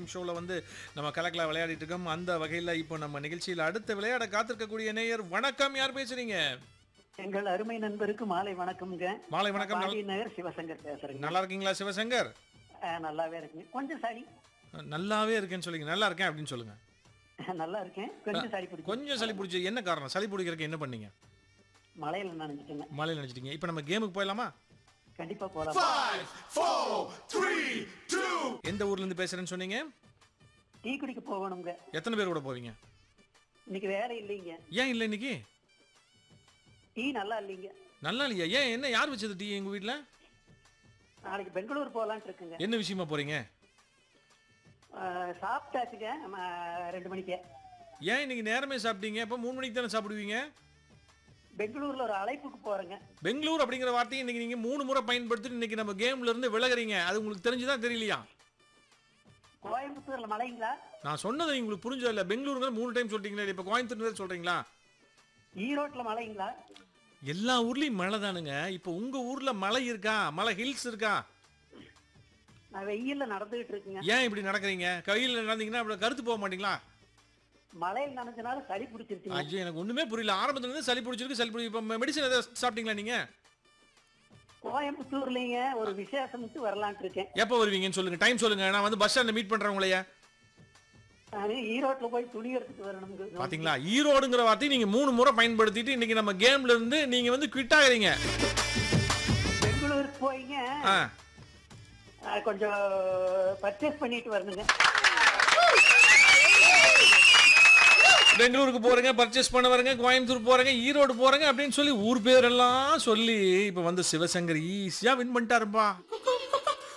game ஷோவில் வந்து நம்ம கலக்கலா விளையாடிட்டு இருக்கோம் அந்த வகையில் இப்போ நம்ம நிகழ்ச்சியில் அடுத்த விளையாட காத்திருக்கக்கூடிய நேயர் வணக்கம் யார் பேசுறீங்க எங்கள் அருமை நண்பருக்கு மாலை வணக்கம்ங்க மாலை வணக்கம் நல்- பாண்டி நகர் சிவசங்கர் பேசுறேங்க நல்லா இருக்கீங்களா சிவசங்கர் அஹ், நல்லாவே இருக்குங்க கொஞ்சம் சளி நல்லாவே இருக்கேன்னு சொல்லுங்க நல்லா இருக்கேன் அப்படின்னு சொல்லுங்க நல்லா இருக்கேன் கொஞ்சம் சளி பிடிக்கும் கொஞ்சம் சளி பிடிச்சி என்ன காரணம் சளி பிடிக்கிறதுக்கு என்ன பண்ணீங்க மழையில நினைச்சிட்டுங்க மழையில் நினைச்சிட்டீங்க இப்போ நம்ம கேமுக்கு போயிடலாமா கண்டிப்பா போலாம் எந்த ஊர்ல இருந்து பேசுறேன்னு சொன்னீங்க டீ குடிக்க போகணுங்க எத்தனை பேர் கூட போவீங்க இன்னைக்கு வேலை இல்லைங்க ஏன் இல்லை இன்னைக்கு டீ நல்லா இல்லைங்க நல்லா இல்லையா ஏன் என்ன யார் வச்சது டீ எங்க வீட்ல நாளைக்கு பெங்களூர் போகலான்ட்டு இருக்குங்க என்ன விஷயமா போறீங்க அஹ், சாப்பிட்டாச்சுங்க நம்ம ரெண்டு மணிக்கு ஏன் இன்னைக்கு நேரமே சாப்பிட்டீங்க இப்போ மூணு மணிக்கு தானே சாப்பிடுவீங்க பெங்களூர்ல ஒரு அழைப்புக்கு போறேங்க பெங்களூர் அப்படிங்கிற வார்த்தையை இன்னைக்கு நீங்க மூணு முறை பயன்படுத்தி இன்னைக்கு நம்ம கேம்ல இருந்து விலகுறீங்க அது உங்களுக்கு தெரிஞ்சுதா தெரியலையா கோயம்புத்தூர்ல மழைங்களா நான் சொன்னது உங்களுக்கு புரிஞ்சது இல்ல பெங்களூருங்கிற மூணு டைம் சொல்லிட்டீங்களே இப்போ கோயம்புத்தூர் சொல்றீங்களா ஈரோட்ல மழைங்களா எல்லா ஊர்லயும் மழை தானுங்க இப்போ உங்க ஊர்ல மலை இருக்கா மலை ஹில்ஸ் இருக்கா நான் வெயில்ல நடந்துகிட்டு இருக்குங்க ஏன் இப்படி நடக்கிறீங்க கையில் நடந்தீங்கன்னா அப்படி கருத்து போக மாட்டீங்களா மழையில் நனைஞ்சனால சளி பிடிச்சிருச்சுங்க ஐயோ எனக்கு ஒண்ணுமே புரியல ஆரம்பத்துல இருந்து சளி பிடிச்சிருக்கு சளி பிடிச்சி இப்போ மெடிசன் ஏதாவது சாப்பிட்டீங்களா நீங்க கோயம்புத்தூர்லங்க ஒரு விசேஷம்ட்டு வரலான்ட்டு இருக்கேன் எப்போ வருவீங்கன்னு சொல்லுங்க டைம் சொல்லுங்க நான் வந்து பஸ் ஸ்டாண்ட்ல மீட் பண்றேன் உங்களைய நானு ஈரோட்ல போய் துணி எடுத்துட்டு வரணுங்க பாத்தீங்களா ஈரோடுங்கிற வார்த்தையை நீங்க மூணு முறை பயன்படுத்திட்டு இன்னைக்கு நம்ம கேம்ல இருந்து நீங்க வந்து குவிட் ஆகுறீங்க பெங்களூருக்கு போய்ங்க ஆ, அஹ், கொஞ்சம் பர்ச்சேஸ் பண்ணிட்டு வரணுங்க பெங்களூருக்கு போறேங்க பர்ச்சேஸ் பண்ண வரேங்க கோயம்புத்தூர் போறேங்க ஈரோடு போறேங்க அப்படின்னு சொல்லி ஊர் பேரெல்லாம் சொல்லி இப்ப வந்து சிவசங்கர் ஈஸியா வின் பண்ணிட்டாருப்பா